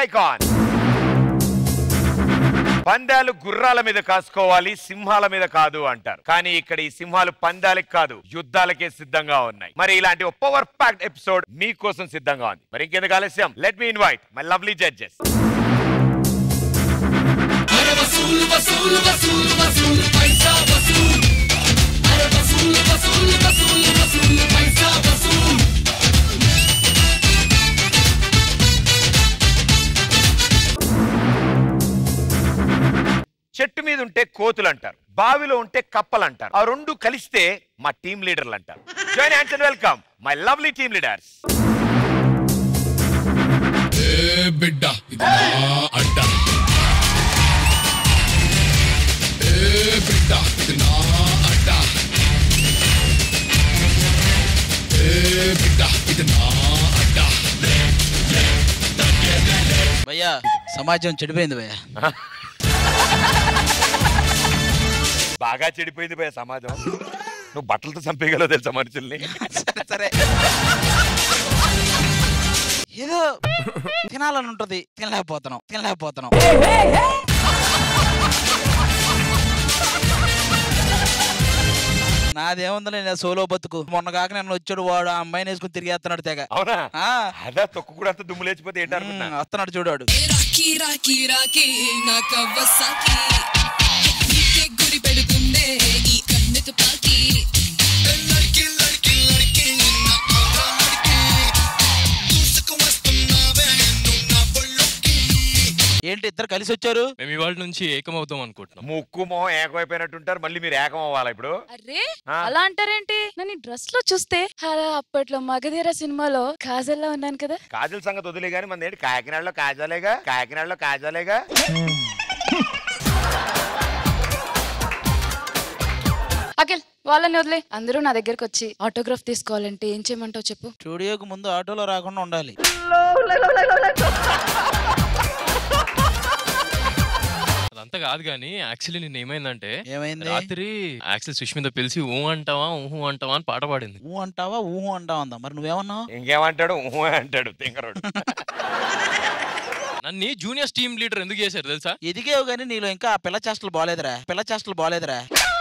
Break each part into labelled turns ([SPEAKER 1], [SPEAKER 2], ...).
[SPEAKER 1] Icon పందాలు గుర్రాల మీద కాసుకోవాలి సింహాల మీద కాదు అంటారు కానీ ఇక్కడ ఈ సింహాలు పందాలకి కాదు యుద్ధాలకే సిద్ధంగా ఉన్నాయి మరి ఇలాంటి ఒక పవర్ ప్యాక్డ్ ఎపిసోడ్ మీకోసం సిద్ధంగా ఉంది మరి ఇంకెందుకు ఆలస్యం let me invite my lovely judges చెట్టు మీద ఉంటే కోతులు అంటారు బావిలో ఉంటే కప్పలు అంటారు ఆ రెండు కలిస్తే మా టీం లీడర్లు అంటారు join hands and welcome my lovely team leaders
[SPEAKER 2] ఏ బిడ్డ ఇది నా అడ్డ ఏ బిడ్డ ఇది నా అడ్డ ఏ బిడ్డ ఇది నా అడ్డ
[SPEAKER 3] భయ్యా సమాజం చెడిపోయింది భయ్యా
[SPEAKER 1] బాగా చెడిపోయింది పోయా సమాజం నువ్వు బట్టలతో చంపేయగలవు తెలుసా మనుషుల్ని
[SPEAKER 3] సరే సరే ఏదో తినాలని ఉంటది తినలేకపోతున్నాం తినలేకపోతున్నాం నాదేముంది నేను సోలో బతుకు మొన్న కాక నన్ను వచ్చాడు వాడు ఆ అమ్మాయిని వేసుకుని తిరిగేస్తున్నాడు తెగ
[SPEAKER 1] అవునా
[SPEAKER 3] ఆ,
[SPEAKER 1] అదా తొక్కు కూడా అంత దుమ్ము లేచిపోతే ఏంటనుకున్నా
[SPEAKER 3] ఉమ్, వస్తున్నాడు చూడాడు
[SPEAKER 4] రాకీ రాకీ రాకీ నా కవ్వసాకి నీకే గురి పెడుతుందే ఈ కన్ను తుపాకి లడ్కి లడ్కి లడ్కి నా ఆగా లడ్కి దూసుకు వస్తున్నావే నువ్వు నా బొళ్ళొక్కి
[SPEAKER 3] ఏంటి ఇద్దరు కలిసి వచ్చారు
[SPEAKER 5] మేము ఇవాళ నుంచి ఏకమవుతాం అనుకుంటున్నాం
[SPEAKER 1] ముక్కు మొహం ఏకమైపోయినట్టుంటారు మళ్ళీ మీరు ఏకం అవ్వాలి ఇప్పుడు
[SPEAKER 6] అరే
[SPEAKER 1] ఆ.
[SPEAKER 6] అలా అంటారేంటి నన్ను డ్రెస్ లో చూస్తే అలా అప్పట్లో మగధీర సినిమాలో కాజల్లా ఉన్నాను కదా
[SPEAKER 1] కాజల్ సంగతి వదిలే గానీ మన ఏంటి కాకినాడలో కాజాలేగా కాకినాడలో కాజాలేగా
[SPEAKER 6] అఖిల్ వాళ్ళని వదిలే అందరూ నా దగ్గరకు వచ్చి ఆటోగ్రాఫ్ తీసుకోవాలంటే ఏం చేయమంటావు చెప్పు
[SPEAKER 3] స్టూడియోకి ముందు ఆటోలో రాకుండా ఉండాలి
[SPEAKER 5] అదంతా కాదు కానీ యాక్చువల్లీ నేను ఏమైందంటే
[SPEAKER 3] ఏమైంది
[SPEAKER 5] రాత్రి యాక్చువల్ సుష్మిత పిలిచి ఊ అంటావా ఊహు అంటావా అని పాట పాడింది
[SPEAKER 3] ఊ అంటావా ఊహు అంటావా అందా మరి నువ్వేమన్నావు
[SPEAKER 1] ఇంకేమంటాడు ఊహు అంటాడు తింగరోడు
[SPEAKER 5] నన్ను జూనియర్స్ టీమ్ లీడర్ ఎందుకు చేశారు తెలుసా
[SPEAKER 3] ఎదిగేవు కానీ నీలో ఇంకా ఆ పిల్ల చేష్టలు బాలేదురా పిల్ల చేష్టలు బాలేదురా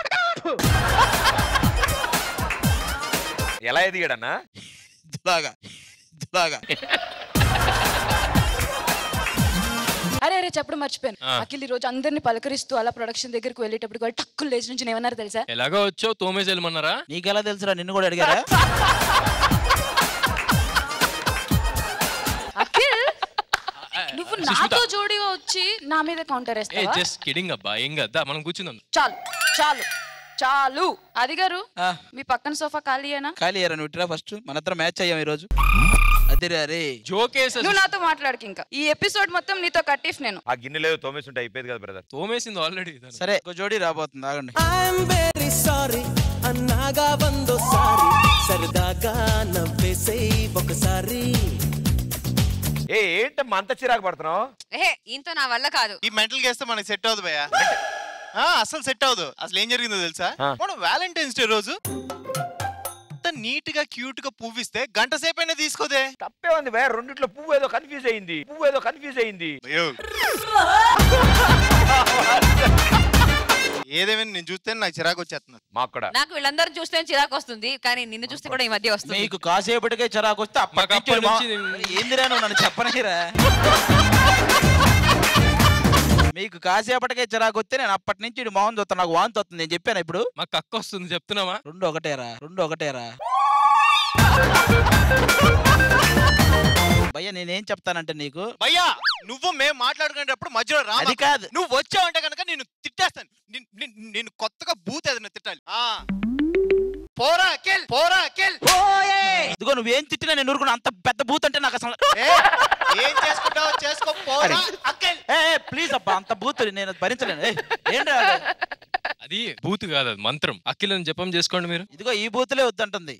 [SPEAKER 1] ఎలా ఎదిగాడన్నా
[SPEAKER 3] ఇలాగా ఇలాగా
[SPEAKER 6] అరే అరే చెప్పడం మర్చిపోయాను
[SPEAKER 5] ఆ.
[SPEAKER 6] అఖిల్ ఈ రోజు అందరిని పలకరిస్తూ అలా ప్రొడక్షన్ దగ్గరికి వెళ్ళేటప్పుడు వాళ్ళు టక్కులు లేచి నుంచి ఏమన్నారు తెలుసా
[SPEAKER 5] ఎలాగో వచ్చావు తోమేసి వెళ్ళమన్నారా
[SPEAKER 3] నీకెలా తెలుసురా నిన్ను కూడా అడిగారా
[SPEAKER 6] అఖిల్ నువ్వు
[SPEAKER 5] సుష్మిత.
[SPEAKER 6] నాతో జోడిగా వచ్చి నా మీద కౌంటర్
[SPEAKER 5] ఏ
[SPEAKER 6] వేస్తావా
[SPEAKER 5] జస్ట్ కిడింగ్ అబ్బా ఏం కదా మనం కూర్చుందాం
[SPEAKER 6] చాలు చాలు చాలు అది గారు
[SPEAKER 3] ఆ,
[SPEAKER 6] మీ పక్కన సోఫా ఖాళీయేనా
[SPEAKER 3] ఖాళీ అయ్యారా నువ్వు ఇట్లా ఫస్ట్ మన ఇద్దరం మ్యాచ్ అయ్యాం ఈరోజు అదిరే అరే
[SPEAKER 5] జోకేస్
[SPEAKER 6] నువ్వు నాతో మాట్లాడకి ఇంకా ఈ ఎపిసోడ్ మొత్తం నీతో కట్టిఫ్ నేను
[SPEAKER 1] ఆ గిన్నె లేదు తోమేస్తుంటే అయిపోయేది కదా బ్రదర్
[SPEAKER 5] తోమేసింది ఆల్రెడీ
[SPEAKER 3] సరే ఒక జోడీ రాబోతుంది ఆగండి
[SPEAKER 7] ఐఎమ్ వెరీ సారీ అన్నాగా వందోసారి సరదాగా నవ్వేసేయ్ ఒకసారి
[SPEAKER 1] ఏ ఏంటమ్మా అంత చిరాకు పడుతున్నావు
[SPEAKER 8] ఏహే ఈయనతో నా వల్ల కాదు
[SPEAKER 9] ఈ మెంటల్ గేస్తే మనకి సెట్ అవుతుంది భయ్యా ఆ, అసలు సెట్ అవ్వదు అసలు ఏం జరిగిందో తెలుసా
[SPEAKER 1] ఆ.
[SPEAKER 9] మనం వ్యాలంటైన్స్ డే రోజు నీట్ గా క్యూట్ గా పువ్విస్తే గంట సేపు అయినా తీసుకోదే
[SPEAKER 1] తప్పే ఉంది వే రెండిట్లో పువ్వు ఏదో కన్ఫ్యూజ్ అయింది పువ్వు ఏదో కన్ఫ్యూజ్ అయింది
[SPEAKER 9] అయ్యో ఏదేమైనా నేను చూస్తే నాకు చిరాకు వచ్చేస్తున్నా
[SPEAKER 1] మాకు కూడా
[SPEAKER 8] నాకు వీళ్ళందరూ చూస్తే చిరాకు వస్తుంది కానీ నిన్ను చూస్తే కూడా ఈ మధ్య వస్తుంది
[SPEAKER 3] మీకు కాసేపటికే చిరాకు వస్తే అప్పటి
[SPEAKER 5] మాకు
[SPEAKER 3] నుంచి
[SPEAKER 5] అప్పటి
[SPEAKER 3] మా-
[SPEAKER 5] నుంచి-
[SPEAKER 3] ఏందిరా నువ్వు నన్ను చెప్పనీరా మీకు కాసేపటికే చిరాకు వస్తే నేను అప్పటి నుంచి ఇటు మోహన్ చూస్తాను నాకు వాంతి వస్తుంది నేను చెప్పాను ఇప్పుడు
[SPEAKER 5] మాకు కక్క వస్తుంది చెప్తున్నావా
[SPEAKER 3] రెండు ఒకటేరా రెండు ఒకటేరా భయ్య నేనేం చెప్తానంటే నీకు
[SPEAKER 9] భయ్యా నువ్వు మేము మాట్లాడుకునేటప్పుడు మధ్యలో రా
[SPEAKER 3] అది కాదు
[SPEAKER 9] నువ్వు వచ్చావంటే కనుక నేను తిట్టేస్తాను నిన్- నిన్- నేను కొత్తగా బూత్ ఏదైనా తిట్టాలి ఆ పోరా కెల్ పోరా కెల్
[SPEAKER 3] ఇదిగో నువ్వేం తిట్టినా నేను ఊరుకున్నా అంత పెద్ద బూత్ అంటే నాకు అసలు
[SPEAKER 9] ఏ, ఏం చేసుకుంటావో చేసుకో పోరా అక్కెల్
[SPEAKER 3] ఏ ప్లీజ్ అబ్బా అంత బూత్ నేను భరించలేను ఏయ్, ఏంట్రా అది?
[SPEAKER 5] అది బూత్ కాదు అది మంత్రం అఖిలను జపం చేసుకోండి మీరు
[SPEAKER 3] ఇదిగో ఈ బూతులే వద్దంటుంది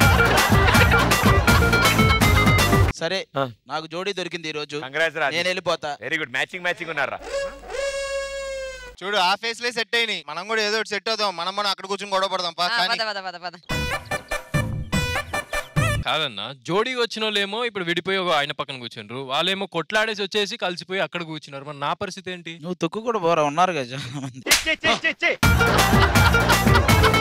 [SPEAKER 3] సరే
[SPEAKER 1] ఆ.
[SPEAKER 3] నాకు జోడీ దొరికింది ఈ రోజు
[SPEAKER 1] కంగ్రాట్స్ రా
[SPEAKER 3] నేను వెళ్ళిపోతా
[SPEAKER 1] వెరీ గుడ్ మ్యాచింగ్ మ్యాచింగ్ ఉన్నారా
[SPEAKER 9] చూడు ఆ ఫేస్ లే సెట్ అయినాయి మనం కూడా ఏదో ఒకటి సెట్ అవుదాం మనం మనం అక్కడ కూర్చొని గొడవ పడదాం పా
[SPEAKER 8] ఆ,
[SPEAKER 9] కానీ
[SPEAKER 8] పద పద పద పద
[SPEAKER 5] కాదన్నా జోడీగా వచ్చిన వాళ్ళేమో ఇప్పుడు విడిపోయి ఒక ఆయన పక్కన కూర్చుండ్రు వాళ్ళేమో కొట్లాడేసి వచ్చేసి కలిసిపోయి అక్కడ కూర్చున్నారు మరి నా పరిస్థితి ఏంటి
[SPEAKER 3] నువ్వు తొక్కు కూడా పోరా ఉన్నారు కదా చాలా మంది